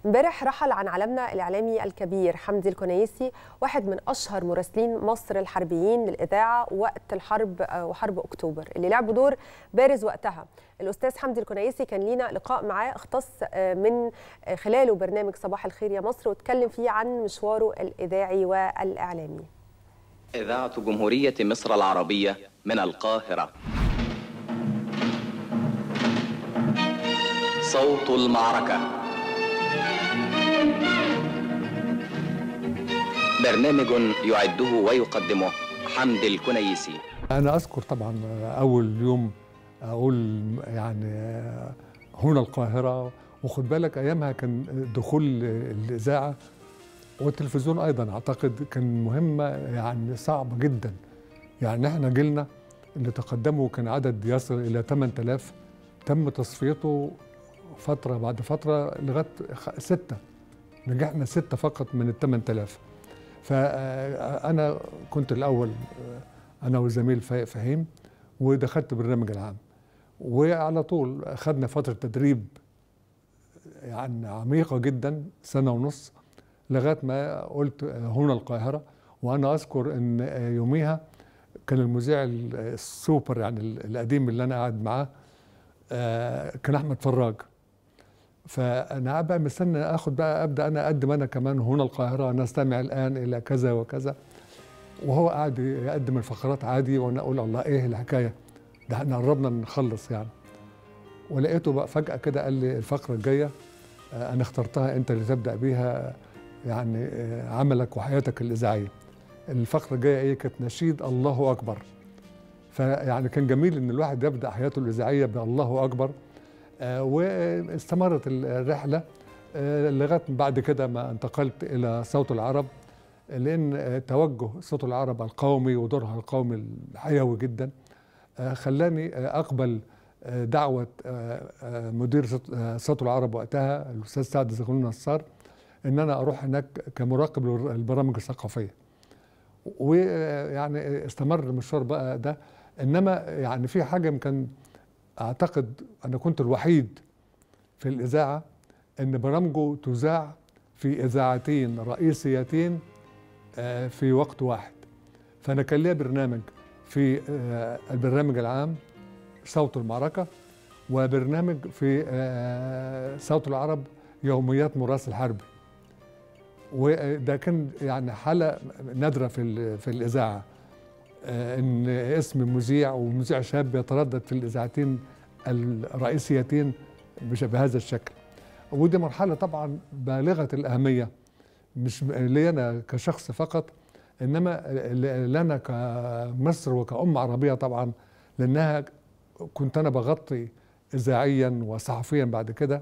امبارح رحل عن عالمنا الاعلامي الكبير حمدي الكنيسي واحد من اشهر مراسلين مصر الحربيين للاذاعه وقت الحرب وحرب اكتوبر اللي لعبوا دور بارز وقتها الاستاذ حمدي الكنيسي كان لينا لقاء معاه اختص من خلاله برنامج صباح الخير يا مصر واتكلم فيه عن مشواره الاذاعي والاعلامي إذاعة جمهورية مصر العربية من القاهرة صوت المعركة برنامج يعده ويقدمه حمد الكنيسي أنا أذكر طبعا أول يوم أقول يعني هنا القاهرة وخد بالك أيامها كان دخول الإذاعة والتلفزيون ايضا اعتقد كان مهمه يعني صعبه جدا يعني احنا جيلنا اللي تقدموا كان عدد يصل الى 8000 تم تصفيته فتره بعد فتره لغايه سته نجحنا سته فقط من ال 8000 فانا كنت الاول انا والزميل فهيم ودخلت برنامج العام وعلى طول اخذنا فتره تدريب يعني عميقه جدا سنه ونص لغايه ما قلت هنا القاهره وانا اذكر ان يوميها كان المذيع السوبر يعني القديم اللي انا قاعد معاه كان احمد فراج فانا بقى مستني اخد بقى ابدا انا اقدم انا كمان هنا القاهره نستمع الان الى كذا وكذا وهو قاعد يقدم الفقرات عادي وانا اقول الله ايه الحكايه ده احنا قربنا نخلص يعني ولقيته بقى فجاه كده قال لي الفقره الجايه انا اخترتها انت اللي تبدا بيها يعني عملك وحياتك الإذاعية الفقرة الجاية إيه كانت نشيد الله أكبر فيعني كان جميل إن الواحد يبدأ حياته الإذاعية بالله أكبر آه واستمرت الرحلة آه لغاية بعد كده ما انتقلت إلى صوت العرب لأن آه توجه صوت العرب القومي ودورها القومي الحيوي جدا خلاني أقبل دعوة مدير صوت العرب وقتها الأستاذ سعد زغلول نصار ان انا اروح هناك كمراقب للبرامج الثقافيه ويعني استمر المشوار بقى ده انما يعني في حاجه يمكن اعتقد انا كنت الوحيد في الاذاعه ان برامجه تذاع في اذاعتين رئيسيتين في وقت واحد فانا كان ليا برنامج في البرنامج العام صوت المعركه وبرنامج في صوت العرب يوميات مراسل حربي وده كان يعني حالة نادرة في في الإذاعة إن اسم مذيع ومذيع شاب يتردد في الإذاعتين الرئيسيتين بهذا الشكل ودي مرحلة طبعا بالغة الأهمية مش لي أنا كشخص فقط إنما لنا كمصر وكأم عربية طبعا لأنها كنت أنا بغطي إذاعيا وصحفيا بعد كده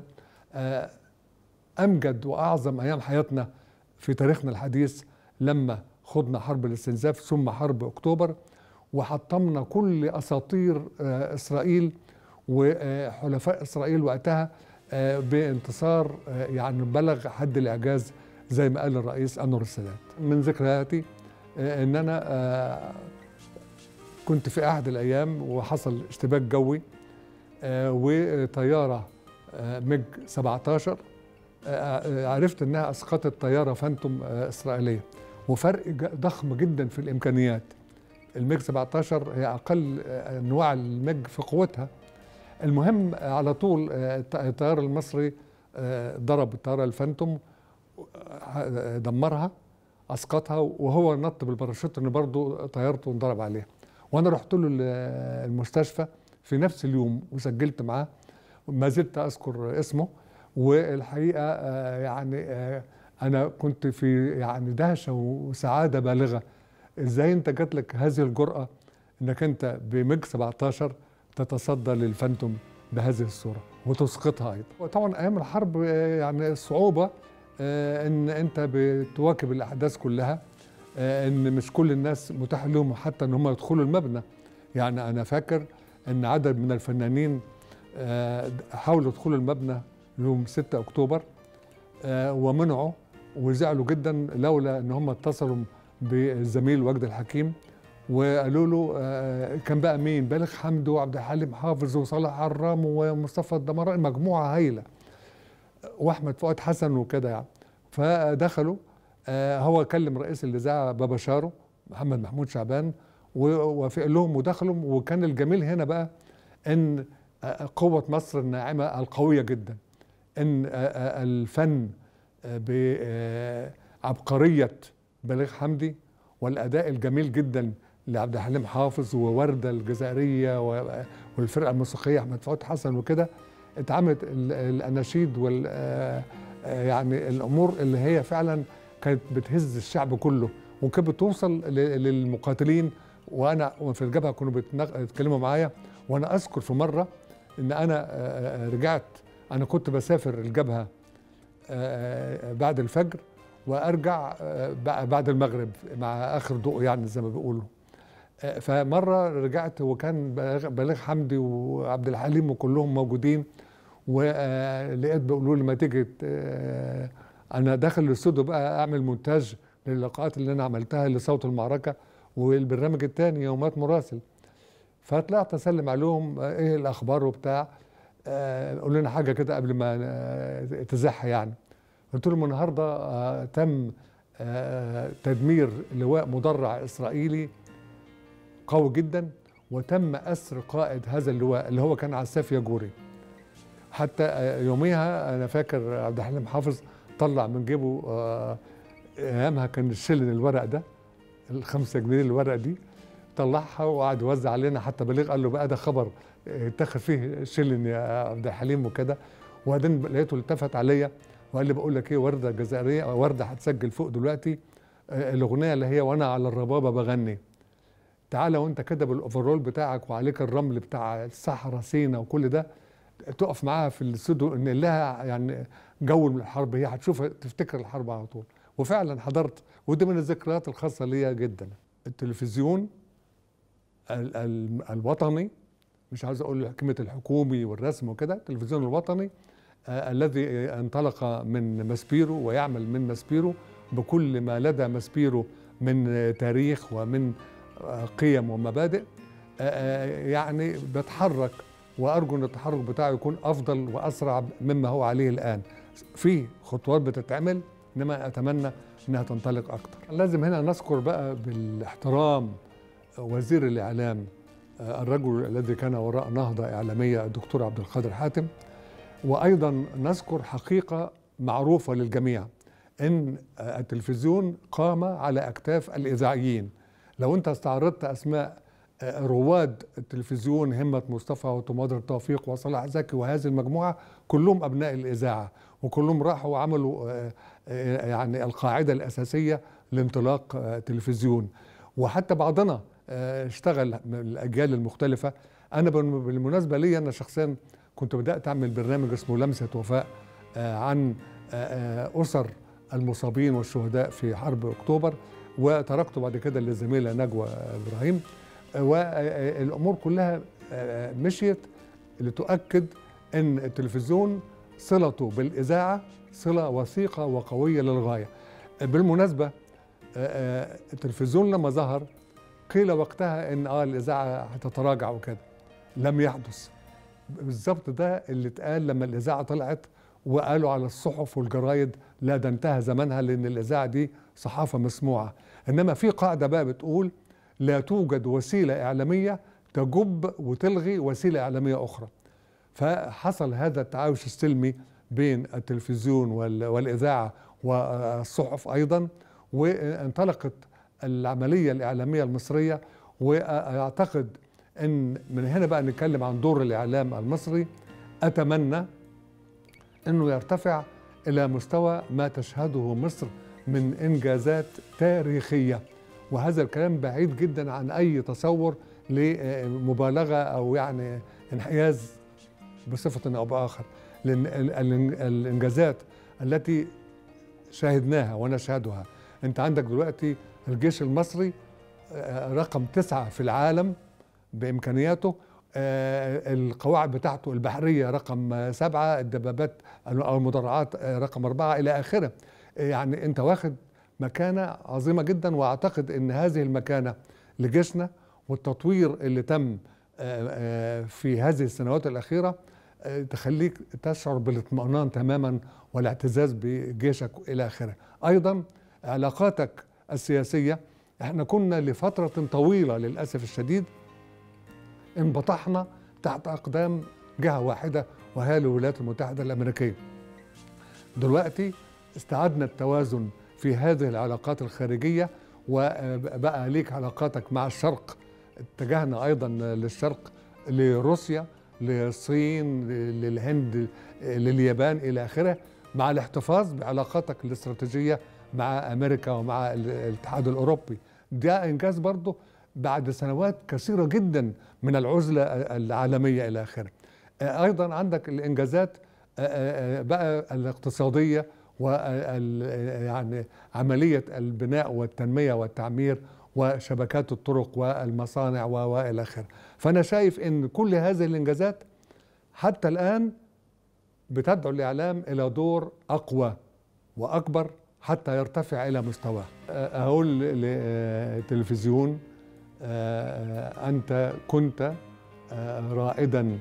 أمجد وأعظم أيام حياتنا في تاريخنا الحديث لما خضنا حرب الاستنزاف ثم حرب اكتوبر وحطمنا كل اساطير اسرائيل وحلفاء اسرائيل وقتها بانتصار يعني بلغ حد الاعجاز زي ما قال الرئيس انور السادات من ذكرياتي ان انا كنت في احد الايام وحصل اشتباك جوي وطياره ميج 17 عرفت انها اسقطت طياره فانتوم اسرائيليه وفرق ضخم جدا في الامكانيات الميج 17 هي اقل انواع الميج في قوتها المهم على طول الطيار المصري ضرب الطياره الفانتوم دمرها اسقطها وهو نط بالباراشوت ان برضه طيارته انضرب عليها وانا رحت له المستشفى في نفس اليوم وسجلت معاه ما زلت اذكر اسمه والحقيقه يعني انا كنت في يعني دهشه وسعاده بالغه ازاي انت جات لك هذه الجراه انك انت بميج 17 تتصدى للفانتوم بهذه الصوره وتسقطها ايضا وطبعا ايام الحرب يعني الصعوبه ان انت بتواكب الاحداث كلها ان مش كل الناس متاح لهم حتى ان هم يدخلوا المبنى يعني انا فاكر ان عدد من الفنانين حاولوا يدخلوا المبنى يوم 6 اكتوبر ومنعوا وزعلوا جدا لولا ان هم اتصلوا بالزميل وجد الحكيم وقالوا له كان بقى مين بالغ حمد وعبد الحليم حافظ وصالح عرام ومصطفى الدمراني مجموعه هايله واحمد فؤاد حسن وكده يعني فدخلوا آه، هو كلم رئيس الاذاعه بابا شارو محمد محمود شعبان ووافق لهم ودخلوا وكان الجميل هنا بقى ان آه، قوه مصر الناعمه القويه جدا ان آه، آه، الفن آه، بعبقريه بليغ حمدي والاداء الجميل جدا لعبد الحليم حافظ وورده الجزائريه و- والفرقه الموسيقيه احمد فؤاد حسن وكده اتعملت ال- الاناشيد وال آه، آه، يعني الامور اللي هي فعلا كانت بتهز الشعب كله وكانت بتوصل ل- للمقاتلين وانا وفي الجبهه كانوا بيتناق- بيتكلموا معايا وانا اذكر في مره ان انا آه، آه، رجعت انا كنت بسافر الجبهه آه، بعد الفجر وارجع آه، بع- بعد المغرب مع اخر ضوء يعني زي ما بيقولوا آه، فمره رجعت وكان بليغ- بليغ حمدي وعبد الحليم وكلهم موجودين ولقيت بيقولوا لي ما تيجي ت- انا داخل الاستوديو بقى اعمل مونتاج للقاءات اللي انا عملتها لصوت المعركه والبرنامج الثاني يومات مراسل فطلعت اسلم عليهم آه، ايه الاخبار وبتاع آه، قول لنا حاجه كده قبل ما آه، تزح يعني قلت لهم النهارده آه، تم آه، تدمير لواء مدرع اسرائيلي قوي جدا وتم اسر قائد هذا اللواء اللي هو كان عساف يجوري حتى آه، يوميها انا فاكر عبد الحليم حافظ طلع من جيبه آه، ايامها كان الشلن الورق ده الخمسة جنيه الورق دي طلعها وقعد يوزع علينا حتى بليغ قال له بقى ده خبر اتخذ فيه شلن يا عبد الحليم وكده وبعدين لقيته التفت عليا وقال لي بقول لك ايه ورده جزائريه ورده هتسجل فوق دلوقتي آه، الاغنيه اللي هي وانا على الربابه بغني تعالى وانت كده بالاوفرول بتاعك وعليك الرمل بتاع الصحراء سينا وكل ده تقف معاها في الاستوديو ان لها يعني جو من الحرب هي هتشوف تفتكر الحرب على طول وفعلا حضرت ودي من الذكريات الخاصه ليا جدا التلفزيون ال- ال- الوطني مش عاوز اقول حكمه الحكومي والرسم وكده التلفزيون الوطني آه الذي انطلق من ماسبيرو ويعمل من ماسبيرو بكل ما لدى ماسبيرو من آه، تاريخ ومن آه، قيم ومبادئ آه، آه، يعني بيتحرك وارجو ان التحرك بتاعه يكون افضل واسرع مما هو عليه الان في خطوات بتتعمل انما اتمنى انها تنطلق اكتر لازم هنا نذكر بقى بالاحترام وزير الاعلام آه، الرجل الذي كان وراء نهضه اعلاميه الدكتور عبد القادر حاتم وايضا نذكر حقيقه معروفه للجميع ان آه، التلفزيون قام على اكتاف الاذاعيين لو انت استعرضت اسماء آه، رواد التلفزيون همة مصطفى وتماضر التوفيق وصلاح زكي وهذه المجموعة كلهم أبناء الإذاعة وكلهم راحوا وعملوا آه، آه، يعني القاعدة الأساسية لانطلاق آه، تلفزيون وحتى بعضنا آه، اشتغل من الأجيال المختلفة أنا بالم- بالمناسبة لي أنا شخصيا كنت بدأت أعمل برنامج اسمه لمسة وفاء آه، عن آه، آه، أسر المصابين والشهداء في حرب أكتوبر وتركته بعد كده للزميلة نجوى إبراهيم والامور كلها آه، مشيت لتؤكد ان التلفزيون صلته بالاذاعه صله وثيقه وقويه للغايه بالمناسبه آه، آه، التلفزيون لما ظهر قيل وقتها ان اه الاذاعه هتتراجع وكده لم يحدث بالظبط ده اللي اتقال لما الاذاعه طلعت وقالوا على الصحف والجرايد لا ده انتهى زمانها لان الاذاعه دي صحافه مسموعه انما في قاعده بقى بتقول لا توجد وسيله اعلاميه تجب وتلغي وسيله اعلاميه اخرى فحصل هذا التعايش السلمي بين التلفزيون وال- والاذاعه والصحف ايضا وانطلقت العمليه الاعلاميه المصريه واعتقد ان من هنا بقى نتكلم عن دور الاعلام المصري اتمنى انه يرتفع الى مستوى ما تشهده مصر من انجازات تاريخيه وهذا الكلام بعيد جدا عن اي تصور لمبالغه او يعني انحياز بصفه او باخر لان ال- ال- الانجازات التي شاهدناها ونشهدها انت عندك دلوقتي الجيش المصري آه، رقم تسعة في العالم بامكانياته آه، القواعد بتاعته البحريه رقم آه، سبعه الدبابات او المدرعات آه، رقم اربعه الى اخره آه، يعني انت واخد مكانه عظيمه جدا واعتقد ان هذه المكانه لجيشنا والتطوير اللي تم آه، آه، في هذه السنوات الاخيره آه، تخليك تشعر بالاطمئنان تماما والاعتزاز بجيشك الى اخره ايضا علاقاتك السياسيه احنا كنا لفتره طويله للاسف الشديد انبطحنا تحت اقدام جهه واحده وهي الولايات المتحده الامريكيه دلوقتي استعدنا التوازن في هذه العلاقات الخارجيه وبقى ليك علاقاتك مع الشرق اتجهنا ايضا للشرق لروسيا للصين للهند لليابان الى اخره مع الاحتفاظ بعلاقاتك الاستراتيجيه مع امريكا ومع الاتحاد الاوروبي ده انجاز برضه بعد سنوات كثيره جدا من العزله العالميه الى اخره ايضا عندك الانجازات بقى الاقتصاديه و يعني عمليه البناء والتنميه والتعمير وشبكات الطرق والمصانع والى اخره فانا شايف ان كل هذه الانجازات حتى الان بتدعو الاعلام الى دور اقوى واكبر حتى يرتفع الى مستواه اقول للتلفزيون انت كنت رائدا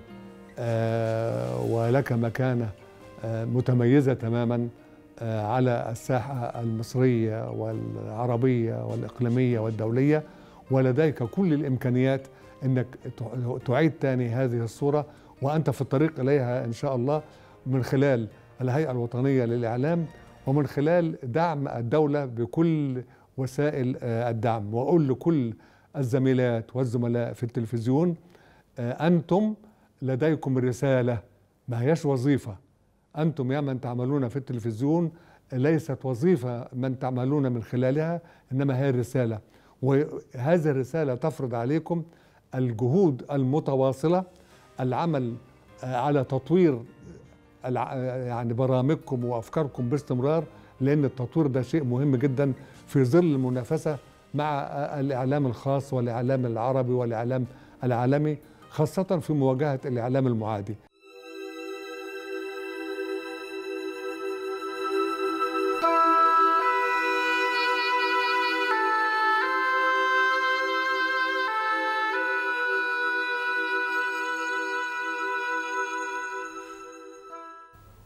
ولك مكانه متميزه تماما على الساحه المصريه والعربيه والاقليميه والدوليه ولديك كل الامكانيات انك تعيد تاني هذه الصوره وانت في الطريق اليها ان شاء الله من خلال الهيئه الوطنيه للاعلام ومن خلال دعم الدوله بكل وسائل الدعم واقول لكل الزميلات والزملاء في التلفزيون انتم لديكم رساله ما هياش وظيفه انتم يا من تعملون في التلفزيون ليست وظيفه من تعملون من خلالها انما هي رساله وهذه الرساله تفرض عليكم الجهود المتواصله العمل على تطوير يعني برامجكم وافكاركم باستمرار لان التطوير ده شيء مهم جدا في ظل المنافسه مع الاعلام الخاص والاعلام العربي والاعلام العالمي خاصه في مواجهه الاعلام المعادي